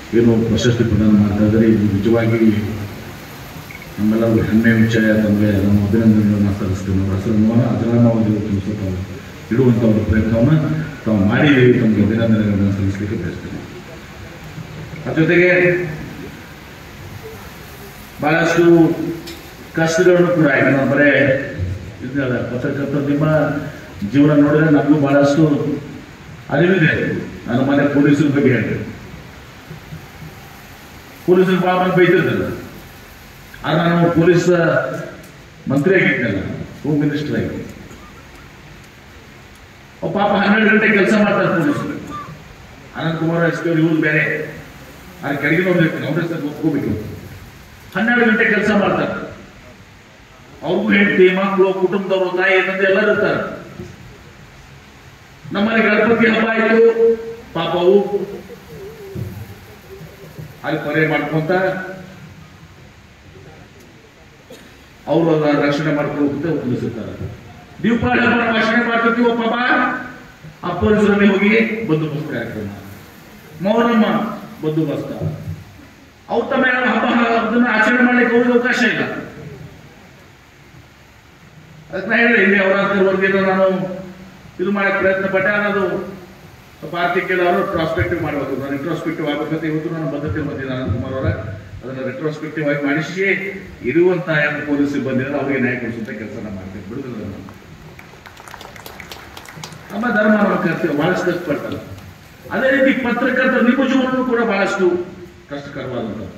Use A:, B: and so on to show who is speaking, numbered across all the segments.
A: ಏನು ಪ್ರಶಸ್ತಿ ಪ್ರದಾನ ಮಾಡ್ತಾ ಇದ್ದಾರೆ ಇದು ನಿಜವಾಗಿ ನಮ್ಮೆಲ್ಲರಿಗೂ ಹೆಮ್ಮೆ ವಿಷಯ ತಮಗೆ ನಮ್ಮ ಅಭಿನಂದನೆಗಳನ್ನು ಸಲ್ಲಿಸ್ತೇವೆ ಅವರ ಹೆಸರನ್ನು ಅಜರಾಮವಾಗಿ ಇವತ್ತು ತಾವು ಇಡುವಂಥ ಒಂದು ಪ್ರಯತ್ನವನ್ನು ತಾವು ಮಾಡಿದ್ದೀವಿ ತಮಗೆ ಅಭಿನಂದನೆಗಳನ್ನು ಸಲ್ಲಿಸಲಿಕ್ಕೆ ಬಯಸ್ತೇನೆ ಅದ್ರ ಜೊತೆಗೆ ಬಹಳಷ್ಟು ಕಷ್ಟಗಳನ್ನು ಕೂಡ ಆಯ್ತು ನಾನು ಬರೇ ಇದಲ್ಲ ಪತ್ರಕರ್ತರು ನಿಮ್ಮ ಜೀವನ ನೋಡಿದ್ರೆ ನಮಗೂ ಬಹಳಷ್ಟು ಅರಿವಿದೆ ನಾನು ಮನೆ ಪೊಲೀಸರ ಬಗ್ಗೆ ಹೇಳ್ತೇನೆ ಪೊಲೀಸರು ಭಾಳ ಮಂದಿ ಬೈತಿರ್ತಾರೆ ಆದ್ರೆ ನಾನು ಪೊಲೀಸ್ ಮಂತ್ರಿ ಆಗಿದ್ದಲ್ಲ ಹೋಮ್ ಮಿನಿಸ್ಟರ್ ಆಗಿ ಅವ್ ಪಾಪ ಹನ್ನೆರಡು ಗಂಟೆ ಕೆಲಸ ಮಾಡ್ತಾರೆ ಪೊಲೀಸರು ಅನಂತ್ ಕುಮಾರ್ ಎಸ್ ಪಿ ಇವ್ರು ಬೇರೆ ಆದ್ರೆ ಕೆಳಗಿನ ಒಂದು ಇರ್ತೀನಿ ಅವ್ರ ಹೆಸರು ಒಪ್ಕೋಬೇಕು ಹನ್ನೆರಡು ಗಂಟೆ ಕೆಲಸ ಮಾಡ್ತಾರೆ ಅವ್ರಿಗೂ ಹೆಂಡತಿ ಮಕ್ಕಳು ಕುಟುಂಬದವರು ತಾಯಿ ತಂದೆ ಎಲ್ಲರೂ ಇರ್ತಾರೆ ನಮ್ಮನೆ ಗಣಪತಿ ಹಬ್ಬ ಆಯ್ತು ಪಾಪ ಅವು ಅಲ್ಲಿ ಪರೆ ಮಾಡ್ಕೊಂತ ಅವರು ಅದನ್ನ ರಕ್ಷಣೆ ಮಾಡ್ಕೊಂಡು ಉಳಿಸುತ್ತಾರೆ ದೀಪಾವಳಿ ಹಬ್ಬ ನಾವು ರಕ್ಷಣೆ ಮಾಡ್ಕೊತೀವೋ ಪಾಪ ಆ ಪೊಲೀಸರಲ್ಲಿ ಹೋಗಿ ಬಂದೋಬಸ್ತ್ ಕಾರ್ಯಕ್ರಮ ಮೌರಮ್ಮ ಬಂದೋಬಸ್ತ ಅವ್ರ ತಮ್ಮ ಯಾರು ಹಬ್ಬ ಅದನ್ನ ಆಚರಣೆ ಮಾಡ್ಲಿಕ್ಕೆ ಅವ್ರಿಗೆ ಅವಕಾಶ ಇಲ್ಲ ಅದಕ್ಕೆ ನಾ ಹೇಳಿದೆ ಇಲ್ಲಿ ಅವರಾತ್ರವರೆಗೆ ನಾನು ಇದು ಮಾಡಕ್ಕೆ ಪ್ರಯತ್ನ ಪಟ್ಟೆ ಅನ್ನೋದು ಸ್ವಲ್ಪ ಆರ್ಥಿಕ ಅವರು ಪ್ರಾಸ್ಪೆಕ್ಟಿವ್ ಮಾಡಬೇಕು ನಾನು ರಿಟ್ರೋಸ್ಪೆಕ್ಟಿವ್ ಆಗಬೇಕಂತ ಇವತ್ತು ನಾನು ಬದ್ಧತೆ ಬಂದಿದ್ದೆ ಅನಂತ್ ಕುಮಾರ್ ಅವರ ಅದನ್ನ ರೆಟ್ರೋಸ್ಪೆಕ್ಟಿವ್ ಆಗಿ ಮಾಡಿಸಿ ಇರುವಂತ ಏನು ಪೊಲೀಸ್ ಸಿಬ್ಬಂದಿ ಅವರಿಗೆ ನ್ಯಾಯ ಕೊಡಿಸುವಂತ ಕೆಲಸ ಮಾಡ್ತೇವೆ ಬಿಡುದಿಲ್ಲ ನಾನು ನಮ್ಮ ಧರ್ಮ ನಮ್ಮ ಕರ್ತವ್ಯ ಬಹಳಷ್ಟು ಕಷ್ಟಪಡ್ತಾರೆ ಅದೇ ರೀತಿ ಪತ್ರಕರ್ತರು ನಿಮ್ಮ ಜೀವನವೂ ಕೂಡ ಬಹಳಷ್ಟು ಕಷ್ಟಕರವಾದಂಥದ್ದು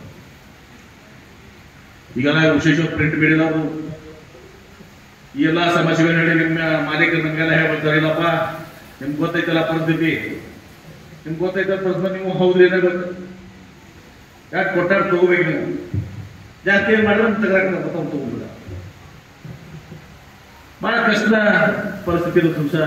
A: ಈಗೆಲ್ಲ ವಿಶೇಷ ಪ್ರಿಂಟ್ ಮೀಡಿಯಾದವರು ಈ ಎಲ್ಲ ಸಮಸ್ಯೆಗಳು ಹೇಳಿ ನಿಮ್ಮ ಮಾಲೀಕರು ನಮಗೆಲ್ಲ ಹೇಳ್ಬಿಡ್ತಾರೆ ಇಲ್ಲಪ್ಪ ನಿಮ್ಗೆ ಗೊತ್ತೈತಲ್ಲ ಪರಿಸ್ಥಿತಿ ನಿಮ್ಗೆ ಗೊತ್ತೈತಲ್ಲ ಪರಿಸ್ಥಿತಿ ನೀವು ಹೌದು ಏನಾಗಬೇಕು ಯಾಕೆ ಕೊಟ್ಟಾರ ತಗೋಬೇಕು ನೀವು ಜಾಸ್ತಿ ಏನ್ ಮಾಡಿದ್ರೆ ತಗೊಳಕ್ಕೆ ಗೊತ್ತಾಗ ತಗೋಬಿಡ ಬಹಳ ಕಷ್ಟದ ಪರಿಸ್ಥಿತಿ ಇರುತ್ತೆ ಅಂಶ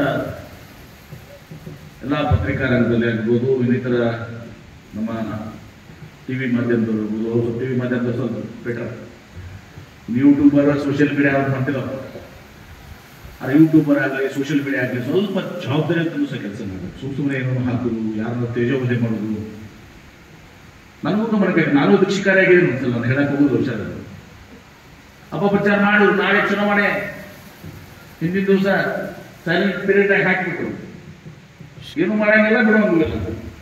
A: ಎಲ್ಲ ಪತ್ರಿಕಾ ರಂಗದಲ್ಲಿ ಆಗ್ಬೋದು ಇನ್ನಿತರ ನಮ್ಮ ಟಿವಿ ಮಾಧ್ಯಮದವರು ಇರ್ಬೋದು ಟಿವಿ ಮಾಧ್ಯಮದ ಸ್ವಲ್ಪ ಬೆಟರ್ ಯೂಟ್ಯೂಬರ್ ಸೋಷಿಯಲ್ ಮೀಡಿಯಾ ಅವ್ರು ಮಾಡ್ತಿಲ್ಲ ಆ ಯೂಟ್ಯೂಬರ್ ಆಗಲಿ ಸೋಷಿಯಲ್ ಮೀಡಿಯಾ ಆಗಲಿ ಸ್ವಲ್ಪ ಜವಾಬ್ದಾರಿ ಸಹ ಕೆಲಸ ಮಾಡಬೇಕು ಸುಮ್ ಸುಮ್ಮನೆ ಏನೋ ಹಾಕೋದು ಯಾರನ್ನ ತೇಜೋವಧೆ ಮಾಡೋದು ನನಗೂ ಗಮನಕ್ಕೆ ನಾನು ಒಬ್ಬ ಶಿಕಾರಿಯಾಗಿದ್ದೀನಿ ಒಂದ್ಸಲ ನಾನು ಹೇಳಕ್ ಹೋಗೋದು ವಿಚಾರ ಅಪಪ್ರಚಾರ ಮಾಡು ನಾಳೆ ಚುನಾವಣೆ ಹಿಂದಿನ ದಿವಸ ಸೈಲೆಂಟ್ ಪೀರಿಯಡ್ ಆಗಿ ಹಾಕ್ಬಿಟ್ಟು ಏನು ಮಾಡಂಗಿಲ್ಲ ಬಿಡೋಂಗಿಲ್ಲ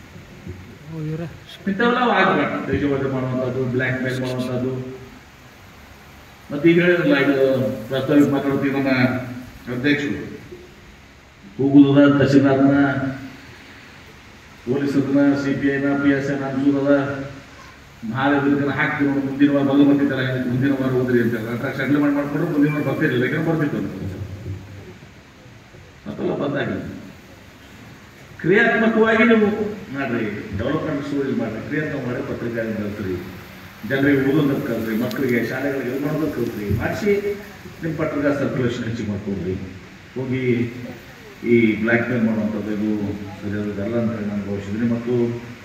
A: ಇಂಥವೆಲ್ಲ ಆಗ್ಬಾರ್ದು ತೇಜೋವಧೆ ಮಾಡುವಂಥದ್ದು ಬ್ಲ್ಯಾಕ್ ಮೇಲ್ ಮಾಡುವಂಥದ್ದು ಮತ್ತೆ ಈಗ ಹೇಳಿದ್ರಲ್ಲ ಇದು ಪ್ರಸ್ತಾವಿಕ ಮಾತಾಡ್ತೀವಿ ನಮ್ಮ ಅಧ್ಯಕ್ಷರು ಹೋಗುದದ ತಹಸೀಲ್ದಾರ್ನ ಪೊಲೀಸರನ್ನ ಸಿ ಪಿ ಐನ ಪಿ ಎಸ್ ಐನ ಅನ್ಸೂರದ ಮಹಾದೇವರಿಗೆ ಹಾಕ್ತೀವಿ ನೋಡಿ ಮುಂದಿನ ವಾರ ಮೊದಲು ಬರ್ತಿತ್ತಲ್ಲ ಇದಕ್ಕೆ ಮುಂದಿನ ವಾರ ಹೋದ್ರಿ ಅಂತ ಅಟ್ರಾಕ್ ಸೆಟ್ಲ್ಮೆಂಟ್ ಮಾಡ್ಕೊಂಡ್ರು ಮುಂದಿನ ವಾರ ಬರ್ತಿರ್ಲಿಲ್ಲ ಯಾಕಂದ್ರೆ ಬರ್ತಿತ್ತು ಅಂತ ಮತ್ತೆಲ್ಲ ಬಂದಾಗಿದೆ ಕ್ರಿಯಾತ್ಮಕವಾಗಿ ನೀವು ಮಾಡ್ರಿ ಡೆವಲಪ್ಮೆಂಟ್ ಸ್ಟೋರೀಸ್ ಮಾಡ್ರಿ ಕ್ರಿಯಾತ್ಮಕ ಮಾಡಿ ಪತ್ರಿಕೆ ಬೆಳೆಸ್ರಿ ಜನರಿಗೆ ಓದೋದಕ್ಕೆ ಕಲ್ತ್ರಿ ಮಕ್ಕಳಿಗೆ ಶಾಲೆಗಳಿಗೆ ಇದು ಮಾಡೋದಕ್ಕೆ ಕಲ್ತ್ರಿ ಮಾಡಿಸಿ ನಿಮ್ಮ ಪತ್ರಿಕಾ ಸರ್ಕ್ಯುಲೇಷನ್ ಹೆಚ್ಚಿಗೆ ಮಾಡ್ಕೊಡ್ರಿ ಹೋಗಿ ಈ ಬ್ಲ್ಯಾಕ್ ಮೇಲ್ ಮಾಡುವಂಥದ್ದು ಇದು ಸರಿಯಾದಲ್ಲ ಅಂತ ಹೇಳಿ ನಾನು ಭಾವಿಸಿದ್ದೀನಿ ಮತ್ತು